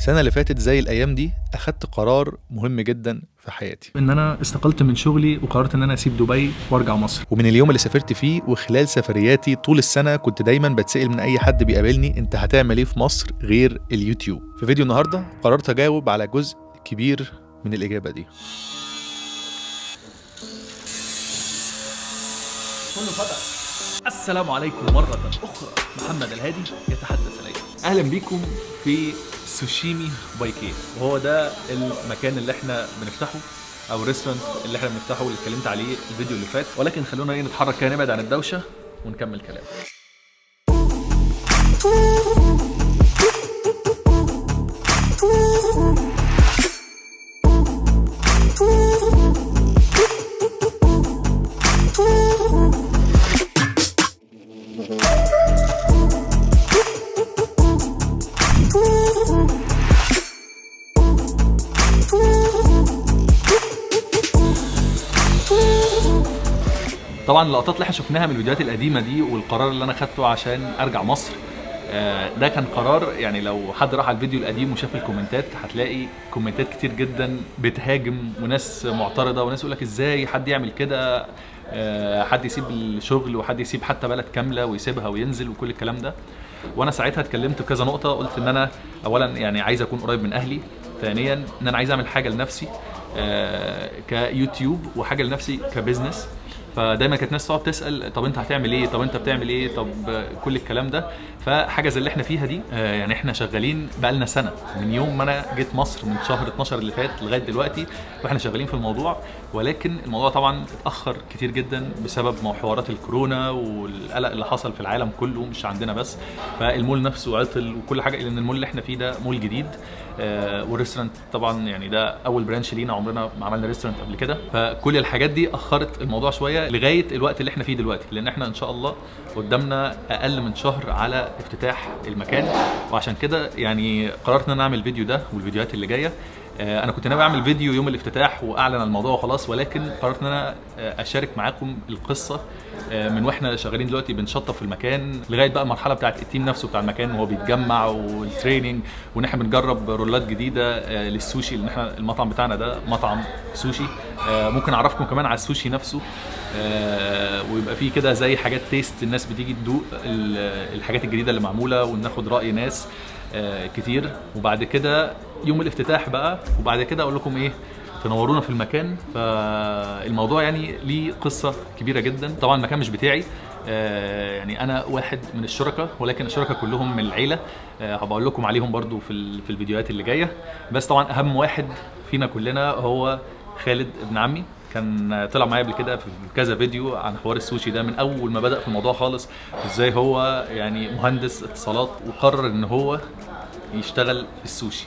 السنة اللي فاتت زي الأيام دي أخدت قرار مهم جدا في حياتي ان انا استقلت من شغلي وقررت ان انا اسيب دبي وارجع مصر ومن اليوم اللي سافرت فيه وخلال سفرياتي طول السنة كنت دايما بتسأل من أي حد بيقابلني أنت هتعمل إيه في مصر غير اليوتيوب في فيديو النهاردة قررت أجاوب على جزء كبير من الإجابة دي السلام عليكم مرة أخرى محمد الهادي يتحدث إليكم أهلا بكم في سوشيمي بايكيه وهو ده المكان اللي احنا بنفتحه أو الريستورانت اللي احنا بنفتحه اللي اتكلمت عليه الفيديو اللي فات ولكن خلونا ايه نتحرك كده نبعد عن الدوشة ونكمل كلام طبعا اللقطات اللي احنا شفناها من الفيديوهات القديمه دي والقرار اللي انا خدته عشان ارجع مصر آه، ده كان قرار يعني لو حد راح على الفيديو القديم وشاف الكومنتات هتلاقي كومنتات كتير جدا بتهاجم وناس معترضه وناس يقول لك ازاي حد يعمل كده آه، حد يسيب الشغل وحد يسيب حتى بلد كامله ويسيبها وينزل وكل الكلام ده وانا ساعتها اتكلمت في كذا نقطه قلت ان انا اولا يعني عايز اكون قريب من اهلي ثانيا ان انا عايز اعمل حاجه لنفسي آه، كيوتيوب وحاجه لنفسي كبزنس فدايما كانت ناس تقعد تسال طب انت هتعمل ايه طب انت بتعمل ايه طب كل الكلام ده فحاجه زي اللي احنا فيها دي آه، يعني احنا شغالين بقالنا سنه من يوم ما انا جيت مصر من شهر 12 اللي فات لغايه دلوقتي واحنا شغالين في الموضوع ولكن الموضوع طبعا اتاخر كتير جدا بسبب حوارات الكورونا والقلق اللي حصل في العالم كله مش عندنا بس فالمول نفسه عطل وكل حاجه لان المول اللي احنا فيه ده مول جديد آه، والريستورانت طبعا يعني ده اول برانش لينا عمرنا ما عملنا ريستورانت قبل كده فكل الحاجات دي اخرت الموضوع شويه لغايه الوقت اللي احنا فيه دلوقتي لان احنا ان شاء الله قدامنا اقل من شهر على افتتاح المكان وعشان كده يعني قررت ان انا اعمل الفيديو ده والفيديوهات اللي جايه آه، انا كنت ناوي اعمل فيديو يوم الافتتاح واعلن عن الموضوع وخلاص ولكن قررت ان انا آه، اشارك معاكم القصه آه، من واحنا شغالين دلوقتي بنشطف في المكان لغايه بقى المرحله بتاعت التيم نفسه بتاع المكان وهو بيتجمع والتريننج وان احنا بنجرب رولات جديده آه، للسوشي لان احنا المطعم بتاعنا ده مطعم سوشي آه، ممكن اعرفكم كمان على السوشي نفسه آه، ويبقى فيه كده زي حاجات تيست الناس بتيجي تدوق ال- الحاجات الجديده اللي معموله وناخد راي ناس آه، كتير وبعد كده يوم الافتتاح بقى وبعد كده اقول لكم ايه تنورونا في المكان فالموضوع يعني ليه قصه كبيره جدا طبعا المكان مش بتاعي آه، يعني انا واحد من الشركاء ولكن الشركاء كلهم من العيله آه، هبقى اقول لكم عليهم برضو في ال- في الفيديوهات اللي جايه بس طبعا اهم واحد فينا كلنا هو خالد ابن عمي كان طلع معايا قبل كده في كذا فيديو عن حوار السوشي ده من اول ما بدا في الموضوع خالص ازاي هو يعني مهندس اتصالات وقرر ان هو يشتغل في السوشي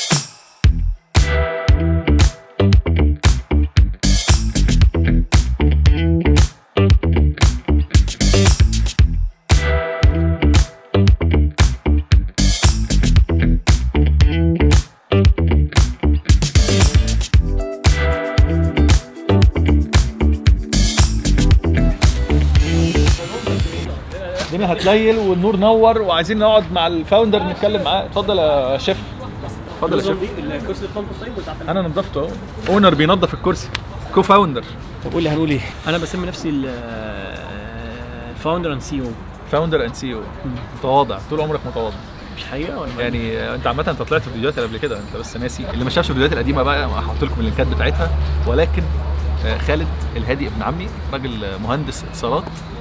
الدنيا هتليل والنور نور وعايزين نقعد مع الفاوندر نتكلم معاه اتفضل يا شيف اتفضل يا شيف الكرسي اللي بتنضف طيب ولا تعمل انا نظفته اهو اونر بينظف الكرسي كو فاوندر طب قول لي هنقول ايه؟ انا بسمي نفسي الفاوندر اند سي او فاوندر اند سي او متواضع طول عمرك متواضع مش حقيقه ولا يعني انت عامه انت طلعت في الفيديوهات اللي قبل كده انت بس ناسي اللي ما شافش الفيديوهات القديمه بقى هحط لكم اللينكات بتاعتها ولكن آه، خالد الهادي ابن عمي راجل مهندس اتصالات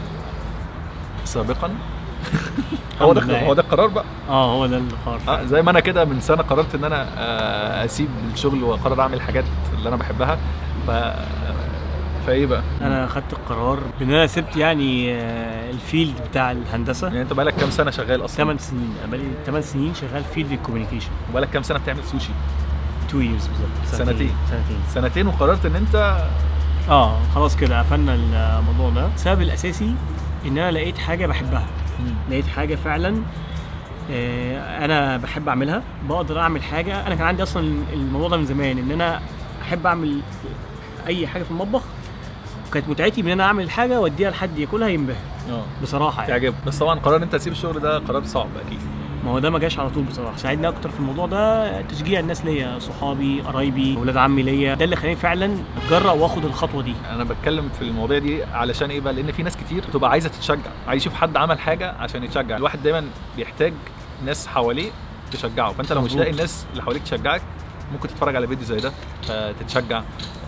سابقا هو الحمد ده لله. هو ده القرار بقى اه هو ده القرار اه زي ما انا كده من سنه قررت ان انا آه، اسيب الشغل واقرر اعمل حاجات اللي انا بحبها ف فايه بقى؟ انا خدت القرار بان انا سبت يعني آه، الفيلد بتاع الهندسه يعني انت بقالك كام سنه شغال اصلا؟ 8 سنين أنا بقالي 8 سنين شغال فيلد الكوميونيكيشن وبقالك كام سنه بتعمل سوشي؟ 2 ييرز بالظبط سنتين. سنتين سنتين وقررت ان انت اه خلاص كده قفلنا الموضوع ده السبب الاساسي ان انا لقيت حاجه بحبها لقيت حاجه فعلا آه، انا بحب اعملها بقدر اعمل حاجه انا كان عندي اصلا الموضوع ده من زمان ان انا احب اعمل اي حاجه في المطبخ وكانت متعتي بان انا اعمل حاجه واديها لحد ياكلها ينبهر اه بصراحه يعني تعجب بس طبعا قرار ان انت تسيب الشغل ده قرار صعب اكيد ما هو ده ما جاش على طول بصراحه ساعدني اكتر في الموضوع ده تشجيع الناس ليا صحابي قرايبي اولاد عمي ليا ده اللي خلاني فعلا اتجرأ واخد الخطوه دي انا بتكلم في المواضيع دي علشان ايه بقى لان في ناس كتير بتبقى عايزه تتشجع عايز يشوف حد عمل حاجه عشان يتشجع الواحد دايما بيحتاج ناس حواليه تشجعه فانت لو مش مظبوط. لاقي الناس اللي حواليك تشجعك ممكن تتفرج على فيديو زي ده فتتشجع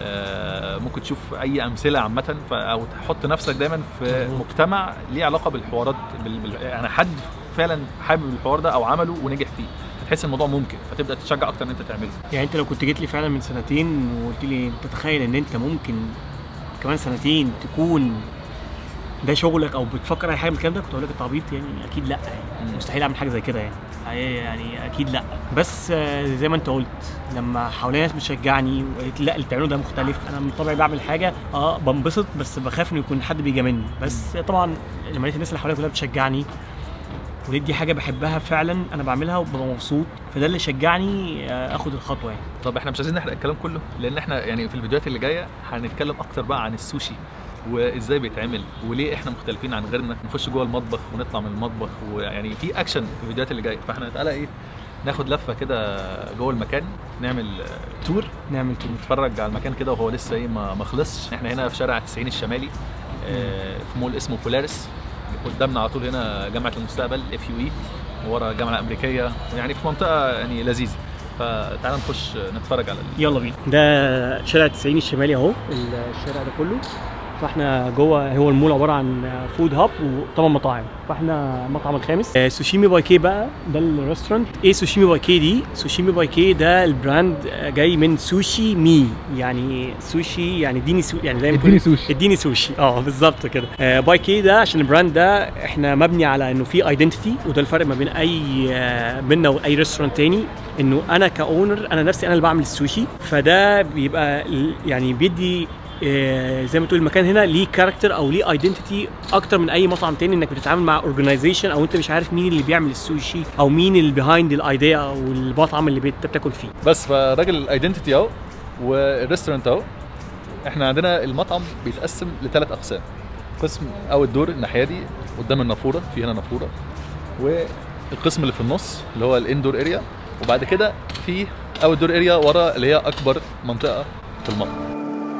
آه، ممكن تشوف اي امثله عامه ف- او تحط نفسك دايما في مظبوط. مجتمع ليه علاقه بالحوارات بال... بال... يعني حد فعلا حابب الحوار ده او عمله ونجح فيه فتحس الموضوع ممكن فتبدا تتشجع اكتر ان انت تعمله يعني انت لو كنت جيت لي فعلا من سنتين وقلت لي انت تتخيل ان انت ممكن كمان سنتين تكون ده شغلك او بتفكر اي حاجه من الكلام ده كنت اقول لك انت عبيط يعني اكيد لا يعني مم. مستحيل اعمل حاجه زي كده يعني يعني اكيد لا بس آه، زي ما انت قلت لما حواليا ناس بتشجعني وقالت لي لا اللي بتعمله ده مختلف انا من طبعي بعمل حاجه اه بنبسط بس بخاف انه يكون حد بيجاملني بس طبعا لما لقيت الناس اللي حواليا كلها بتشجعني ولقيت دي حاجه بحبها فعلا انا بعملها وببقى مبسوط فده اللي شجعني آه، اخد الخطوه يعني طب احنا مش عايزين نحرق الكلام كله لان احنا يعني في الفيديوهات اللي جايه هنتكلم اكتر بقى عن السوشي وازاي بيتعمل وليه احنا مختلفين عن غيرنا نخش جوه المطبخ ونطلع من المطبخ ويعني في اكشن في الفيديوهات اللي جايه فاحنا تعالى ايه ناخد لفه كده جوه المكان نعمل آه، تور نعمل تور نتفرج على المكان كده وهو لسه ايه ما ما خلصش احنا هنا في شارع 90 الشمالي آه، في مول اسمه بولاريس قدامنا على طول هنا جامعه المستقبل اف يو اي ورا الجامعه الامريكيه يعني في منطقه يعني لذيذه فتعالى نخش نتفرج على ال- يلا بينا ده شارع 90 الشمالي اهو الشارع ده كله فاحنا جوه هو المول عباره عن فود هاب وطبعا مطاعم فاحنا المطعم الخامس آه، سوشيمي باي كي بقى ده الريستورانت ايه سوشيمي باي كي دي سوشيمي باي كي ده البراند آه، جاي من سوشي مي يعني سوشي يعني اديني سو يعني زي ما اديني تقول- سوشي. اديني سوشي اه بالظبط كده آه باي كي ده عشان البراند ده احنا مبني على انه في ايدنتيتي وده الفرق ما بين اي آه بينا واي ريستورانت تاني انه انا كاونر انا نفسي انا اللي بعمل السوشي فده بيبقى ال- يعني بيدي آه، زي ما تقول المكان هنا ليه كاركتر او ليه ايدنتيتي اكتر من اي مطعم تاني انك بتتعامل مع اورجنايزيشن او انت مش عارف مين اللي بيعمل السوشي او مين اللي بيهايند الايديا او المطعم اللي انت بتاكل فيه بس فراجل الايدنتيتي اهو والريستورانت اهو احنا عندنا المطعم بيتقسم لثلاث اقسام قسم اول دور الناحيه دي قدام النافوره في هنا نافوره والقسم اللي في النص اللي هو الاندور اريا وبعد كده في اول دور اريا ورا اللي هي اكبر منطقه في المطعم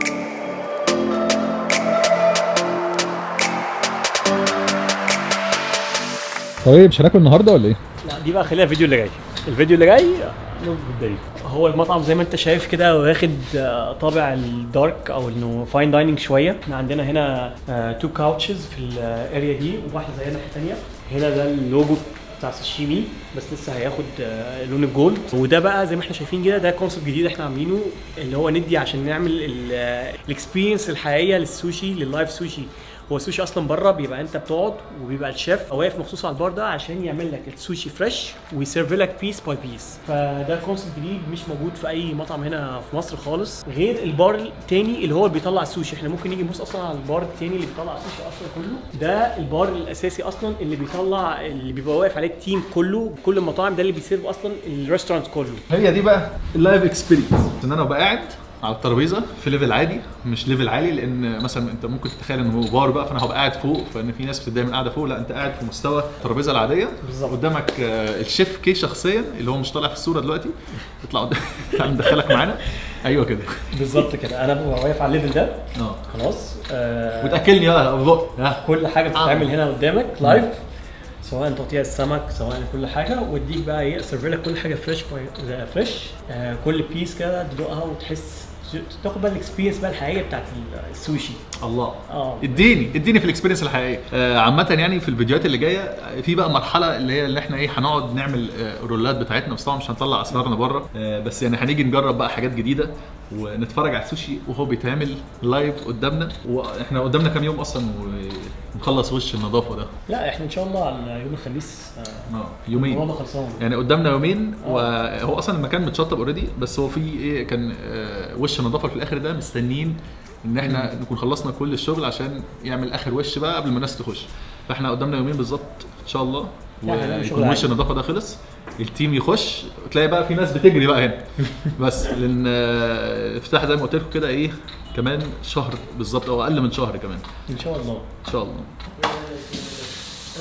طيب مش هناكل النهارده ولا ايه؟ لا دي بقى خليها الفيديو اللي جاي الفيديو اللي جاي نقول بالدليل هو المطعم زي ما انت شايف كده واخد آه، طابع الدارك او انه فاين دايننج شويه احنا عندنا هنا تو كاوتشز في الاريا دي وواحده زي الناحيه الثانيه هنا ده اللوجو بتاع سوشيمي بس لسه هياخد آه، لون الجولد وده بقى زي ما احنا شايفين كده ده كونسيبت جديد احنا عاملينه اللي هو ندي عشان نعمل الاكسبيرينس الحقيقيه للسوشي لللايف سوشي هو السوشي اصلا بره بيبقى انت بتقعد وبيبقى الشيف واقف مخصوص على البار ده عشان يعمل لك السوشي فريش ويسيرف لك بيس باي بيس فده كونسيبت جديد مش موجود في اي مطعم هنا في مصر خالص غير البار التاني اللي هو اللي بيطلع السوشي احنا ممكن نيجي نبص اصلا على البار التاني اللي بيطلع السوشي اصلا كله ده البار الاساسي اصلا اللي بيطلع اللي بيبقى واقف عليه التيم كله كل المطاعم ده اللي بيسيرف اصلا الريستورانت كله هي دي بقى اللايف اكسبيرينس ان انا ابقى قاعد على الترابيزه في ليفل عادي مش ليفل عالي لان مثلا انت ممكن تتخيل ان هو بار بقى فانا هبقى قاعد فوق فان في ناس بتتضايق من القعده فوق لا انت قاعد في مستوى الترابيزه العاديه بالظبط. قدامك آه، الشيف كي شخصيا اللي هو مش طالع في الصوره دلوقتي اطلع قدام تعال ندخلك معانا ايوه كده بالظبط كده انا ببقى واقف على الليفل ده اه خلاص آه وتاكلني بقى ببق ها كل حاجه بتتعمل هنا قدامك لايف سواء تقطيع السمك سواء كل حاجه واديك بقى ايه اسيرف لك كل حاجه فريش باي فريش آه كل بيس كده تدوقها وتحس تاخد بقى الاكسبيرينس بقى الحقيقيه بتاعت السوشي الله اه اديني اديني في الاكسبيرينس الحقيقيه آه عامه يعني في الفيديوهات اللي جايه في بقى مرحله اللي هي اللي احنا ايه هنقعد نعمل آه الرولات بتاعتنا بس طبعا مش هنطلع اسرارنا بره آه بس يعني هنيجي نجرب بقى حاجات جديده ونتفرج على السوشي وهو بيتعمل لايف قدامنا واحنا قدامنا كام يوم اصلا ونخلص وش النظافه ده لا احنا ان شاء الله على يوم الخميس آه اه يومين الموضوع ده خلصان يعني قدامنا يومين وهو اصلا المكان متشطب اوريدي بس هو في ايه كان آه، وش النظافه في الاخر ده مستنيين ان احنا نكون خلصنا كل الشغل عشان يعمل اخر وش بقى قبل ما الناس تخش فاحنا قدامنا يومين بالظبط ان شاء الله لا، هنعمل شغل ويكون وش عادي. النظافه ده خلص التيم يخش تلاقي بقى في ناس بتجري بقى هنا بس لان آه، افتتاح زي ما قلت لكم كده ايه كمان شهر بالظبط او اقل من شهر كمان ان شاء الله ان شاء الله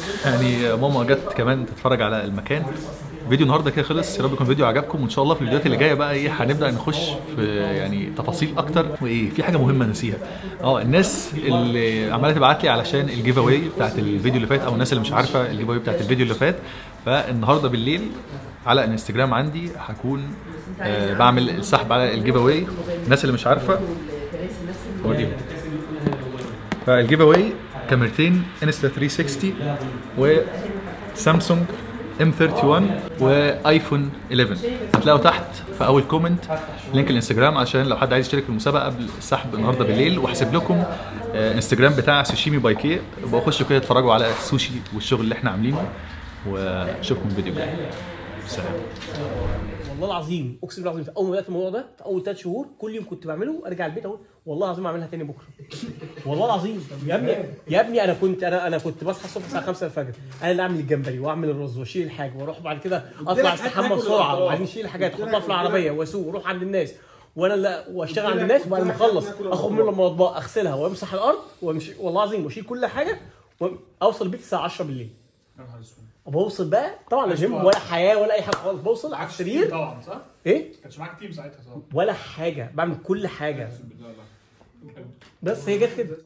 يعني ماما جت كمان تتفرج على المكان فيديو النهارده كده خلص يا رب يكون الفيديو عجبكم وان شاء الله في الفيديوهات اللي جايه بقى ايه هنبدا نخش في يعني تفاصيل اكتر وايه في حاجه مهمه نسيها اه الناس اللي عماله تبعت لي علشان الجيف اواي بتاعت الفيديو اللي فات او الناس اللي مش عارفه الجيف اواي بتاعت الفيديو اللي فات فالنهارده بالليل على الانستجرام عندي هكون آه بعمل السحب على الجيف اواي الناس اللي مش عارفه اوريهم فالجيف اواي كاميرتين انستا 360 وسامسونج ام 31 وايفون 11 هتلاقوا تحت في اول كومنت لينك الانستجرام عشان لو حد عايز يشترك في المسابقه قبل السحب النهارده بالليل وهسيب لكم آه، انستجرام بتاع سوشيمي باي كي بخشوا كده اتفرجوا على السوشي والشغل اللي احنا عاملينه واشوفكم الفيديو الجاي سلام والله العظيم اقسم بالله العظيم في اول ما بدات الموضوع ده في اول ثلاث شهور كل يوم كنت بعمله ارجع البيت اقول والله العظيم اعملها تاني بكره والله العظيم يا ابني يا ابني انا كنت انا انا كنت بصحى الصبح الساعه 5 الفجر انا اللي اعمل الجمبري واعمل الرز واشيل الحاجه واروح بعد كده اطلع استحمى بسرعه وبعدين اشيل الحاجات احطها في العربيه واسوق واروح عند الناس وانا لا واشتغل عند الناس وبعد ما اخلص اخد منهم الاطباق اغسلها وامسح الارض وامشي والله العظيم واشيل كل حاجه واوصل البيت الساعه 10 بالليل وبوصل بقى طبعا لا جيم ولا حياه ولا اي حاجه خالص بوصل على السرير طبعا صح؟ ايه كانش معاك تيم ساعتها صح؟ ولا حاجه بعمل كل حاجه لا لا بس هي جت كده